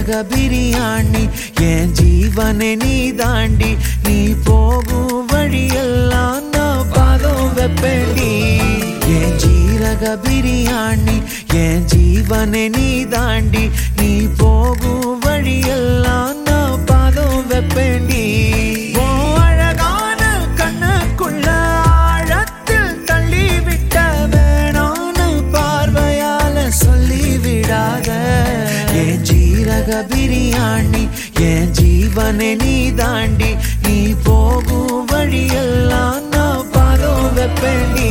ஜீரக பிரியாணி என் ஜீவனை நீ தாண்டி நீ போகும் வழியெல்லாம் நான் பாதம் வெப்பேண்டி என் ஜீரக பிரியாணி என் ஜீவனை நீ தாண்டி நீ போகும் வழியெல்லாம் நான் பாதம் வெப்பேண்டி உன் அழகான கண்ணுக்குள்ள ஆழத்தில் தள்ளி விட்ட வேணான்னு பார்வையால சொல்லி விடாத என் ஜீரக பிரியாணி என் ஜீவனை நீ தாண்டி நீ போகும் வழியெல்லாம் நான் பாதம் வெப்பேண்டி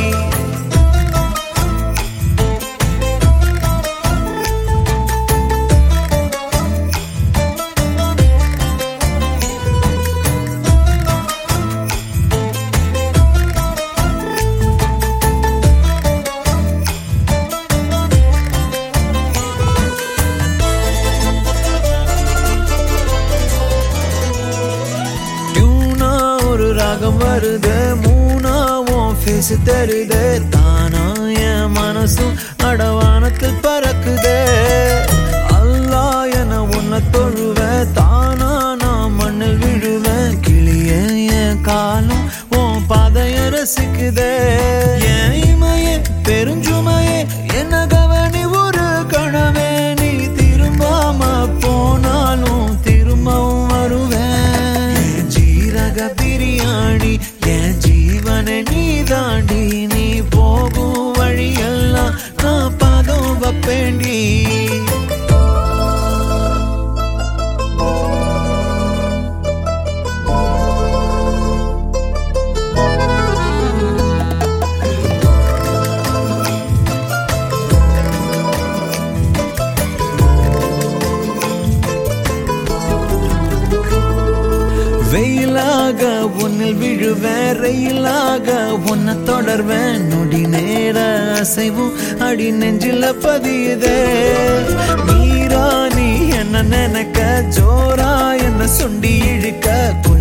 டியூனா ஒரு ராகம் வருது மூணாவும் ஃபேஸ் தருது தானா என் மனசும் அடவானத்தில் பறக்குது அல்லா என உன்னை தொழுவ தானா நான் மண்ணில் விழுவேன் கிளிய என் காலம் உன் பாதைய ரசிக்குதே என் இமையே பெருஞ்சுமையே என்ன கவனி ஒரு கணவே நீ திரும்பாம போனாலும் திரும்பவும் வருவேன் என் ஜீரக பிரியாணி என் ஜீவனை நீ தாண்டி நீ போகும் வழியெல்லாம் நான் பாதம் வப்பேண்டி வெயிலாக உன்னில் விழுவேன் ரயிலாக உன்னை தொடர்வேன் நொடி நேர அசைவும் அடி நெஞ்சில பதியுதே நீரா நீ என்ன நினைக்க ஜோரா என்ன சுண்டி இழுக்க